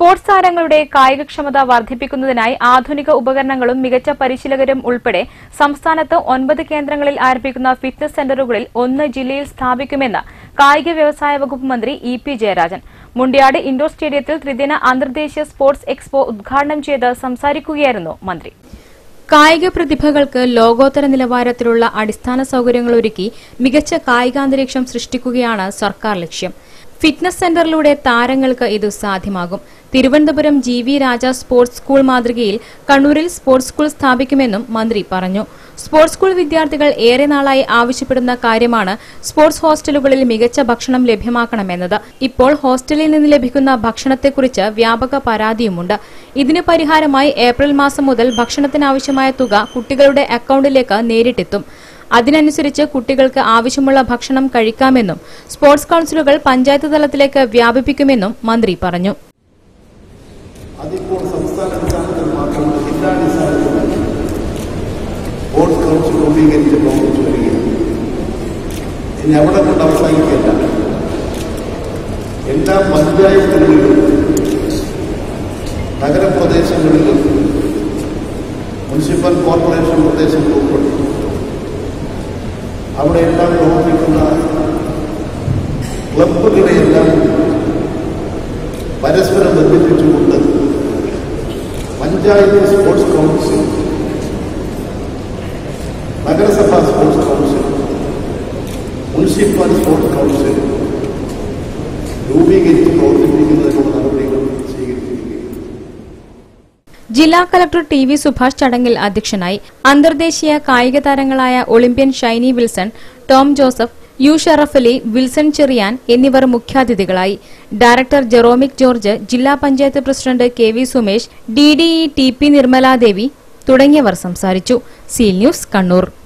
sports താരങ്ങളുടെ കായികക്ഷമത വർദ്ധിപ്പിക്കുന്നതിനായി ആധുനിക ഉപകരണങ്ങളും മികച്ച പരിശീലകരും ഉൾപ്പെടെ സംസ്ഥാനത്ത് ഒൻപത് കേന്ദ്രങ്ങളിൽ ആരംഭിക്കുന്ന ഫിറ്റ്നസ് സെന്ററുകളിൽ ഒന്ന് ജില്ലയിൽ സ്ഥാപിക്കുമെന്ന് കായിക വ്യവസായ വകുപ്പ് മന്ത്രി E P Jayarajan Mundayad indoor സ്റ്റേഡിയത്തിൽ ത്രിദിന അന്തർദേശീയ സ്പോർട്സ് എക്സ്പോ ഉദ്ഘാടനം ചെയ്ത് സംസാരിക്കുകയായിരുന്നു മന്ത്രി കായിക പ്രതിഭകൾക്ക് ലോകോത്തര നിലവാരത്തിലുള്ള അടിസ്ഥാന സൌകര്യങ്ങൾ ഒരുക്കി മികച്ച കായികാന്തരീക്ഷം സൃഷ്ടിക്കുകയാണ് സർക്കാർ ലക്ഷ്യം ഫിറ്റ്നസ് സെന്ററിലൂടെ താരങ്ങൾക്ക് ഇത് സാധ്യമാകും Thiruvananthapuram G V Raja sports school മാതൃകയിൽ കണ്ണൂരിൽ സ്പോർട്സ് സ്കൂൾ സ്ഥാപിക്കുമെന്നും മന്ത്രി പറഞ്ഞു സ്പോർട്സ് സ്കൂൾ വിദ്യാർത്ഥികൾ ഏറെ നാളായി ആവശ്യപ്പെടുന്ന കാര്യമാണ് സ്പോർട്സ് ഹോസ്റ്റലുകളിൽ മികച്ച ഭക്ഷണം ലഭ്യമാക്കണമെന്നത് ഇപ്പോൾ ഹോസ്റ്റലിൽ നിന്ന് ലഭിക്കുന്ന ഭക്ഷണത്തെക്കുറിച്ച് വ്യാപക പരാതിയുമുണ്ട് ഇതിന് പരിഹാരമായി ഏപ്രിൽ മാസം മുതൽ ഭക്ഷണത്തിനാവശ്യമായ തുക കുട്ടികളുടെ അക്കൌണ്ടിലേക്ക് നേരിട്ടെത്തും അതിനനുസരിച്ച് കുട്ടികൾക്ക് ആവശ്യമുള്ള ഭക്ഷണം കഴിക്കാമെന്നും സ്പോർട്സ് കൌൺസിലുകൾ പഞ്ചായത്ത് തലത്തിലേക്ക് വ്യാപിപ്പിക്കുമെന്നും മന്ത്രി പറഞ്ഞു അതിപ്പോൾ സംസ്ഥാന അടിസ്ഥാനത്തിൽ മാത്രമല്ല ജില്ലാടിസ്ഥാനത്തിൽ ബോർഡ് കൗൺസിൽ രൂപീകരിച്ച് പ്രവർത്തിച്ചു വരികയാണ് ഇനി അവിടെ കൊണ്ട് അവസാനിക്കില്ല എല്ലാ പഞ്ചായത്തുകളിലും നഗരപ്രദേശങ്ങളിലും മുനിസിപ്പൽ കോർപ്പറേഷൻ പ്രദേശങ്ങൾ ഉൾപ്പെടെ അവിടെയെല്ലാം പ്രവർത്തിക്കുന്ന ക്ലബ്ബുകളെയെല്ലാം പരസ്പരം ബന്ധിപ്പിച്ചുകൊണ്ട് പഞ്ചായത്ത് സ്പോർട്സ് കൗൺസിൽ നഗരസഭാ sports council municipal sports council രൂപീകരിച്ച് പ്രവർത്തിപ്പിക്കുന്നതിനുള്ള നടപടികൾ സ്വീകരിച്ചിരിക്കുകയാണ് ജില്ലാ കളക്ടർ ടി വി സുഭാഷ് ചടങ്ങിൽ അധ്യക്ഷനായി അന്തർദേശീയ കായിക താരങ്ങളായ ഒളിമ്പ്യൻ ഷൈനി വിൽസൺ ടോം ജോസഫ് യു ഷറഫ് അലി വിൽസൺ ചെറിയാൻ എന്നിവർ മുഖ്യാതിഥികളായി ഡയറക്ടർ ജെറോമിക് ജോർജ് ജില്ലാ panchayat president K V Sumesh D D E T P Nirmaladevi തുടങ്ങിയവർ സംസാരിച്ചു സീൽ ന്യൂസ് കണ്ണൂർ